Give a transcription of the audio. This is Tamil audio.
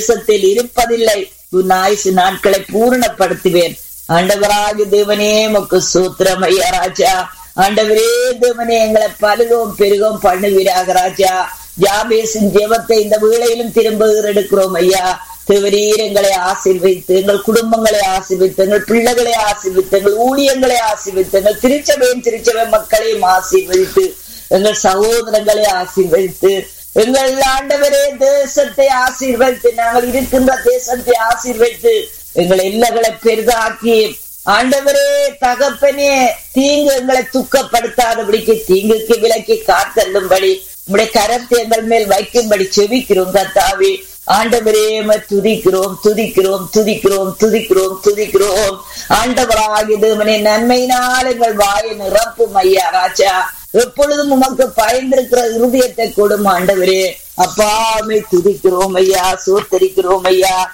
தேசத்தில் இருப்பதில்லை உன் ஆயுசு நாட்களை பூரணப்படுத்துவேன் ஆண்டவராக தேவனே மக்கு சூத்திரம் ஐயா ராஜா ஆண்டவரே தேவனே எங்களை பலுகவும் பெருகவும் பண்ணுவீராக ராஜா ஜாபேசின் ஜெபத்தை இந்த வேளையிலும் திரும்ப எடுக்கிறோம் ஐயா தேவரீர் எங்களை ஆசீர்வைத்து எங்கள் குடும்பங்களை ஆசீர்வித்து எங்கள் பிள்ளைகளை ஆசீர்வித்து எங்கள் ஊழியங்களை ஆசீர்வித்து எங்கள் திருச்சபையின் திருச்சபை மக்களையும் ஆசீர்வதித்து எங்கள் சகோதரங்களை ஆசீர்வதித்து எங்கள் ஆண்டவரே தேசத்தை ஆசீர்வதித்து நாங்கள் இருக்கின்ற தேசத்தை ஆசீர்வதித்து எங்கள் எல்லைகளை பெரிதாக்கி ஆண்டவரே தகப்பனே தீங்கு எங்களை துக்கப்படுத்தாதபடிக்கு தீங்குக்கு விலக்கி காத்தள்ளும்படி உடைய கரத்தை எங்கள் மேல் வைக்கும்படி செவிக்கிறோம் கத்தாவே ஆண்டவரே துதிக்கிறோம் துதிக்கிறோம் துதிக்கிறோம் துதிக்கிறோம் துதிக்கிறோம் ஆண்டவராகி தேவனே நன்மையினால் எங்கள் வாயை நிரப்பும் ஐயா ராஜா எப்பொழுதும் உமக்கு பயந்திருக்கிற இருதயத்தை கொடும் ஆண்டவரே அப்பாமை துதிக்கிறோம் ஐயா சோத்தரிக்கிறோம் ஐயா